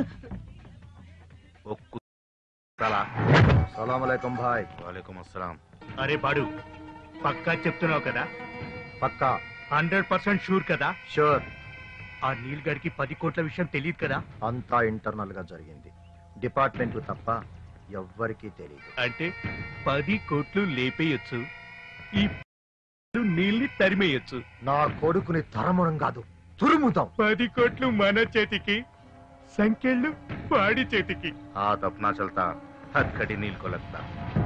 ఒక్కు సలా సలాం అలైకుం భాయ్ వాలేకుం అస్సలాం అరే బాడు పక్కా చెప్తున్నావు కదా పక్కా హండ్రెడ్ పర్సెంట్ షూర్ కదా షూర్ ఆ నీల్ గడికి పది కోట్ల విషయం తెలియదు కదా అంతా ఇంటర్నల్ గా జరిగింది డిపార్ట్మెంట్ తప్ప ఎవ్వరికీ తెలియదు అంటే పది కోట్లు లేపేయొచ్చు ఈ నీళ్ళని తరిమేయొచ్చు నా కొడుకుని తరముడం కాదు తురుముతాం పది కోట్లు మన చేతికి సంఖ్యలు వాడి చేతికి हाथ अपना चलता हथकड़ी नील को लगता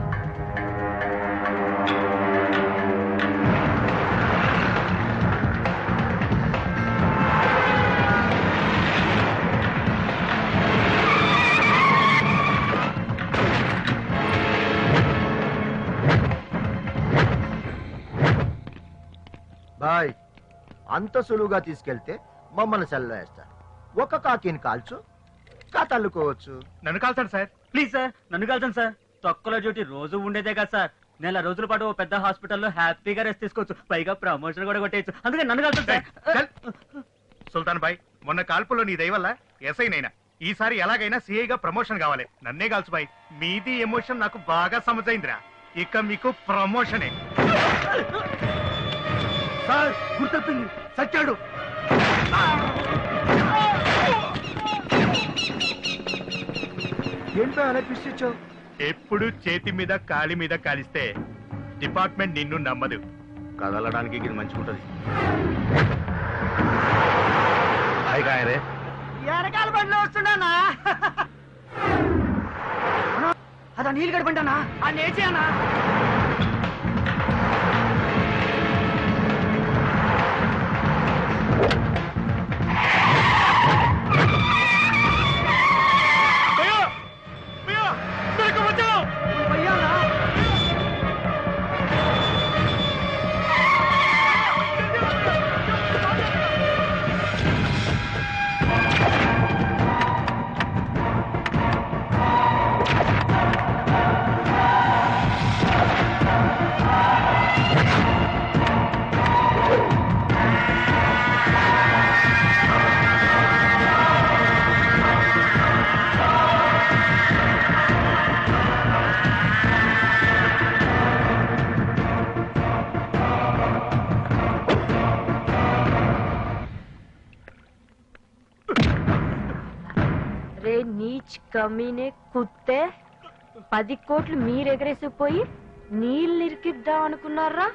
బాయ్ అంత సులువుగా తీసుకెళ్తే మమ్మల్ని సెల్లో వేస్తారు ఒక కాకిని కాల్చు కథల్లుకోవచ్చు నన్ను కాల్చాడు సార్ ప్లీజ్ సార్ నన్ను కలుతాను సార్ తొక్కలో డ్యూటీ రోజు ఉండేదే కదా సార్ నెల రోజుల పాటు ఓ పెద్ద హాస్పిటల్లో హ్యాపీగా రెస్ట్ తీసుకోవచ్చు పైగా ప్రమోషన్ కూడా కొట్టేయచ్చు అందుకే నన్ను కలుతాను సార్ చల్. సుల్తాన్ భాయ్ మొన్న కాల్పులో నీ దయ వల్ల ఎస్ఐ నైనా ఈసారి ఎలాగైనా సిఐగా ప్రమోషన్ కావాలి నన్నే కాల్చు భాయ్ మీది ఎమోషన్ నాకు బాగా సమజైందిరా ఇక మీకు ప్రమోషనే సార్ గుర్తొప్పింది సచ్చాడు ఏంటో అలా పిచ్చిచ్చావు ఎప్పుడు చేతి మీద కాలి మీద కాలిస్తే డిపార్ట్మెంట్ నిన్ను నమ్మదు కదలడానికి ఇది మంచిగుంటది హాయ్ కాయరే వెనకాల బండిలో వస్తున్నానా అదా నీళ్ళు గడపంటానా ఆ నేచేనా రే నీచ్ కమీనే కుత్తే పది కోట్లు మీరెగరేసిపోయి నీళ్ళు ఇరికిద్దాం అనుకున్నారా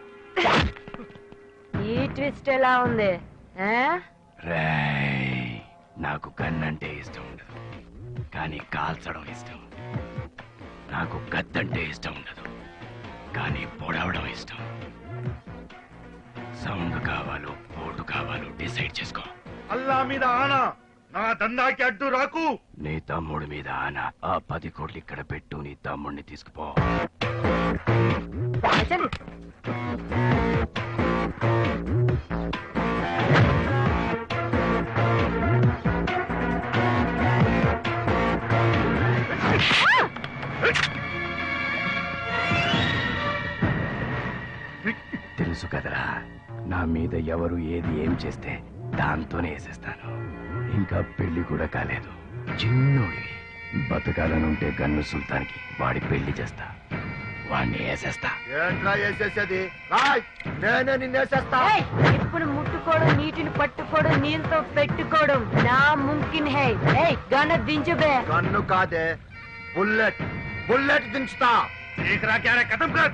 ఈ ట్విస్ట్ ఎలా ఉంది ఆ? రేయ్, నాకు గన్ అంటే ఇష్టం ఉండదు కానీ కాల్చడం ఇష్టం నాకు గద్దంటే ఇష్టం ఉండదు కానీ పొడవడం ఇష్టం సౌండ్ కావాలో పోటు కావాలో డిసైడ్ చేసుకో అల్లా మీద ఆనా నా దందాకి అడ్డు రాకు నీ తమ్ముడి మీద ఆన ఆ పది కోట్లు ఇక్కడ పెట్టు నీ తమ్ముడిని తీసుకుపో చల్. తెలుసు కదరా నా మీద ఎవరు ఏది ఏం చేస్తే దాంతోనే వేసేస్తాను ఇంకా పెళ్లి కూడా కాలేదు చిన్నోడివి బతకాలనుంటే గన్ను సుల్తాన్కి వాడి పెళ్లి చేస్తా వాడిని వేసేస్తా ఏంట్రా వేసేసేది రాయ్ నేనే నిన్నేసేస్తా ఏయ్, ఇప్పుడు ముట్టుకోవడం నీటిని పట్టుకోవడం నీళ్ళతో పెట్టుకోవడం నా ముంకిన్ హై ఏయ్ గన దించుబే కన్ను కాదే బుల్లెట్ బుల్లెట్ దించుతా ఏకరా క్యారే కథం కర్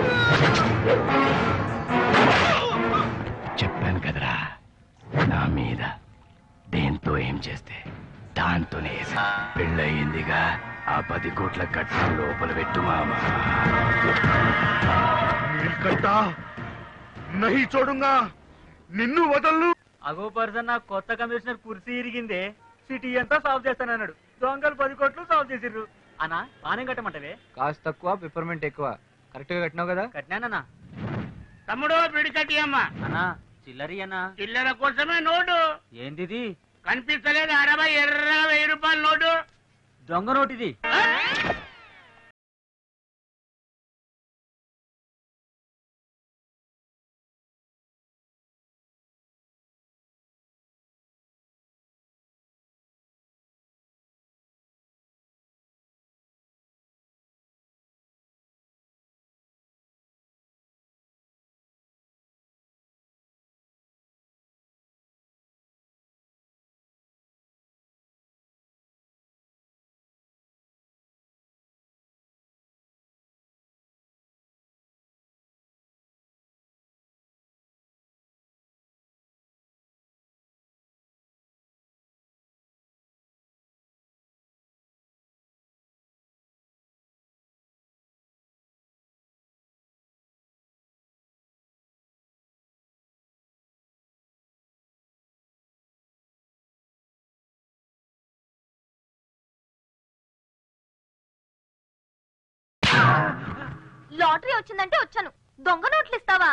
చెప్పాను కదరా నా మీద దేంతో ఏం చేస్తే దాంతోనే వేసా. పెళ్ళయిందిగా ఆ పది కోట్ల కట్నం లోపల పెట్టు మామా నీల్కంఠ నహి చూడుంగా నిన్ను వదల్లు అగో పర్సన్ నా కొత్త కమిషనర్ కుర్సీ ఇరిగిందే సిటీ అంతా సాల్వ్ చేస్తానన్నాడు దొంగలు పది కోట్లు సాల్వ్ చేసిర్రు అన్నా బానే కట్టమంటవే కాస్ట్ తక్కువ పిప్పర్మెంట్ ఎక్కువ కరెక్ట్ గా కట్టినావు కదా కట్టినానన్నా తమ్ముడు పిడికట్టి అమ్మ అన్నా చిల్లరి అన్నా చిల్లర కోసమే నోటు ఏందిది కనిపిస్తలేదు అరవై ఎర్రగా వెయ్యి రూపాయల నోటు దొంగ నోటిది లాటరీ వచ్చిందంటే వచ్చాను దొంగ నోట్లు ఇస్తావా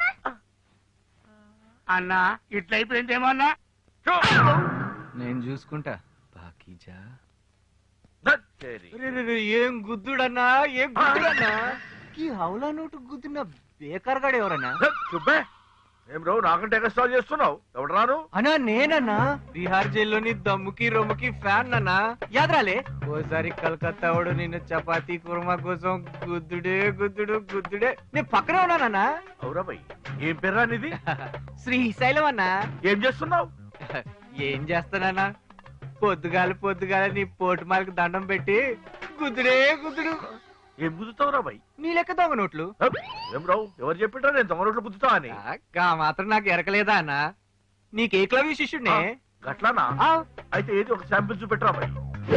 అన్నా ఇట్లయిపోయిందేమన్నా నేను చూసుకుంటా బాకీజా దత్తేరి. రే, రే, రే, ఏం గుద్దుడన్నా ఏం గుద్దుడన్నా ఈ హౌలా నోటు గుద్దిన బేకార్ గాడు ఎవరన్నా దత్ చుబ్బే ఏం రావు నాకంటే ఎక్స్ట్రా చేస్తున్నావు ఎవడు రాను అన్నా నేనన్నా బీహార్ జైల్లోని దమ్ముకి రొమ్ముకి ఫ్యాన్ అన్నా యాదరాలే ఓసారి కలకత్తా వాడు నిన్ను చపాతీ కుర్మా కోసం గుద్దుడే గుద్దుడు గుద్దుడే నేను పక్కనే ఉన్నానన్నా అవురా భయ్ ఏం పేర్రా నీది శ్రీశైలం అన్నా ఏం చేస్తున్నావు ఏం చేస్తానన్నా పొద్దుగాల పొద్దుగాల నీ పోటుమాలకు దండం పెట్టి గుద్దుడే గుద్దుడు ఏం గుద్దుతావురా భయ్ నీ లెక్క దొంగ నోట్లు హప్, ఏం రావు ఎవరు చెప్పిట్రా నేను దొంగ రోడ్లు గుద్దుతా అని ఆ, గా మాత్రం నాకు ఎరకలేదా అన్నా నీకు ఏకలవ్య శిష్యుడినే గట్లానా ఆ, అయితే ఏది ఒక శాంపిల్ చూపెట్టరా భయ్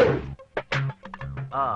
ఆ,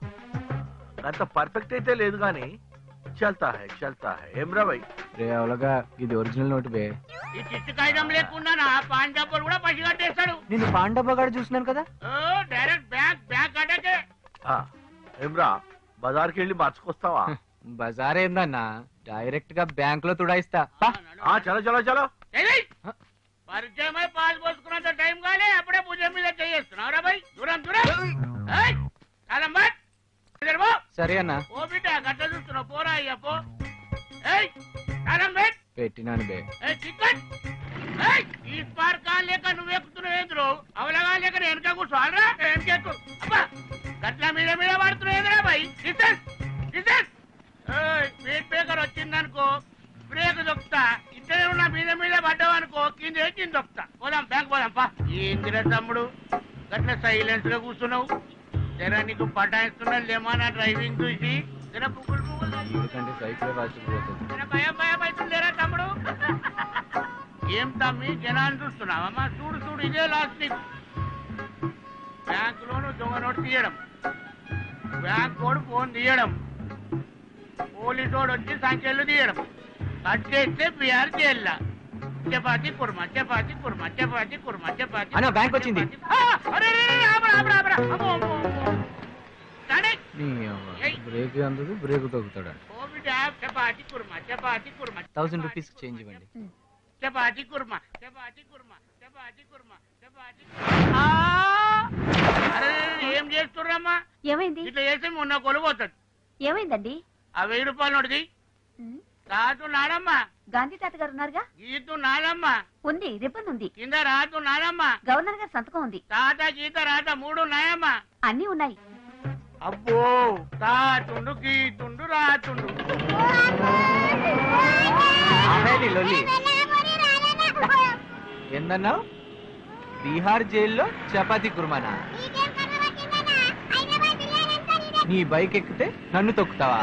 అంత పర్ఫెక్ట్ అయితే లేదు కానీ చల్తా హై చల్తా హై ఏం రా భయ్ రే అవలగా ఇది ఒరిజినల్ నోటు బే ఈ చిట్టు కాగితం లేకుండా పాంజాబ్ కూడా పసి కట్టేస్తాడు నేను పాండబ్బగాడు చూసినాను కదా ఓ డైరెక్ట్ బ్యాంక్ బ్యాంక్ అటాకే ఆ, ఏం రా బజార్కి వెళ్ళి మార్చుకొస్తావా బజార్ ఏందన్నా డైరెక్ట్ గా బ్యాంక్ లో తుడాయిస్తా పా. ఆ చలో చలో చలో ఏయ్! పరిచయమై పాలు పోసుకున్నంత టైం కాలే అప్పుడే భుజం మీద చేస్తున్నావురా భయ్ దూరం దూరం ఏయ్! కాలం బట్ ఇద్దరు పో. సరే అన్నా ఓ బిడ్డ గట్ట చూస్తున్నావు పోరా అయ్యా పో ఏయ్ కాలం బెట్ పెట్టినాను బే ఏయ్ చిక్కన్ ఏయ్ ఈ స్పార్ కాల్ లేక నువ్వు ఎక్కుతున్నావు ఏంద్రు అవలగా లేక నేను వెనక కూర్చోవాలరా వెనకెక్కు అబ్బా గట్ల మీద మీద పడుతున్నావు ఏంద్రా భయ్ లిసన్ లిసన్ ఏయ్ స్పీడ్ బ్రేకర్ వచ్చిందనుకో బ్రేక్ దొక్కుతా ఇద్దరే ఉన్న మీద మీద పడ్డావు అనుకో కింద వేసి కింద దొక్కుతా పోదాం బ్యాంక్ పోదాం పా ఏందిరా తమ్ముడు గట్ల సైలెన్స్ గా కూర్చున్నావు జరా నీకు పటాయిస్తున్నా లేమా డ్రైవింగ్ చూసి జర పువ్వులు పువ్వులు ఎందుకంటే సైకిల్ రాసిపోతుంది జర భయం భయం అవుతుందేరా తమ్ముడు ఏం తమ్మి జనాన్ని చూస్తున్నావమ్మా చూడు చూడు ఇదే లాస్ట్ నీకు బ్యాంకులోను దొంగ నోటు తీయడం బ్యాంక్ కోడ్ ఫోన్ తీయడం పోలీసు వాడు వచ్చి సంఖ్యలు తీయడం కట్ చేస్తే బీహార్ జైల్లా చపాతి కుర్మా చపాతి కుర్మా చపాతి కుర్మా చపాతి అన్న, బ్యాంక్ వచ్చింది. ఆ, అరే, అరే, అరే, ఆపరా, ఆపరా, ఆపరా. అమ్మో, అమ్మో, అమ్మో. కానీ, నీ ఏయ్. బ్రేక్ అందదు బ్రేక్ తొక్కుతాడు ఓ బిడ్డ, chapati kurma chapati kurma thousand rupees change ఇవ్వండి చపాతి కుర్మా చపాతి కుర్మా చపాతి కుర్మా చపాతి కుర్మా. ఆ! అరే ఏం చేస్తుర్రమ్మా ఏమైంది ఇట్లా చేస్తే మొన్న కొలుపోతాడు ఏమైందండి ఆ వెయ్యి రూపాయలు నోటిది ఉమ్, రాదు నాడమ్మా గాంధీ తాత గారు ఉన్నారుగా గీతు నాడమ్మా ఉంది రిబ్బన్ ఉంది కింద రాదు నాడమ్మా గవర్నర్ గారి సంతకం ఉంది తాత గీత రాత మూడు నాయమ్మా అన్నీ ఉన్నాయి అబ్బో తాతుండు గీతుండు రాతుండు ఆపే నీ లొల్లి. ఏందన్నావు బీహార్ జైల్లో చపాతీ కుర్మానా నీ బైక్ ఎక్కితే నన్ను తొక్కుతావా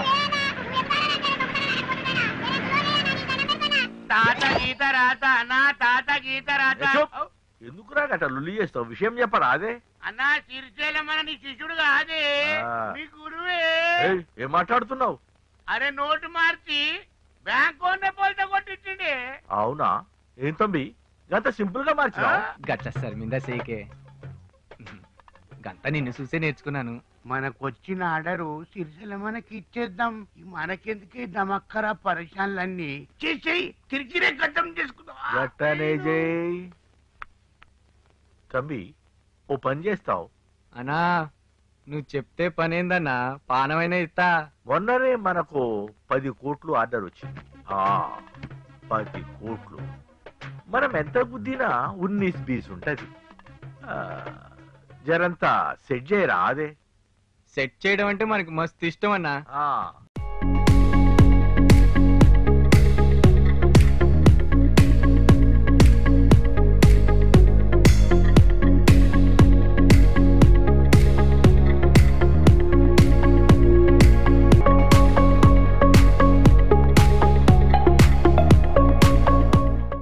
తాత గీత రాత నా తాత గీత రాత ఏ చూప్. ఎందుకురా గట్ట లుల్లి చేస్తావు విషయం చెప్పరా అదే అన్నా సిరిచేలమ్మన నీ శిష్యుడు కాదే ఆ. నీ గురువే ఏయ్, ఏం మాట్లాడుతున్నావు అరే నోటు మార్చి బ్యాంక్ ఓన్నే పోల్తో కొట్టించిండే అవునా ఏం తమ్మి గంత సింపుల్ గా మార్చినావు గట్ల సార్ మీద సేకే గంట నిన్ను చూసే నేర్చుకున్నాను మనకు వచ్చిన ఆర్డరు సిరిసిల మనకి ఇచ్చేద్దాం ఈ మనకెందుకే దమక్కర పరిశాన్లన్నీ చేసేయి తిరిగిరే గడ్డం చేసుకుందాం గట్టనే జై తమ్మి ఓ పని చేస్తావు అనా నువ్వు చెప్తే పనేందన్నా పానమైనా ఇస్తా మొన్ననే మనకు పది కోట్లు ఆర్డర్ వచ్చింది ఆ పది కోట్లు మనం ఎంత గుద్దినా ఉన్నీస్ బీస్ ఉంటది ఆ, జరంతా సెట్ చేయరా అదే సెట్ చేయడం అంటే మనకి మస్తు ఇష్టం అన్నా ఆ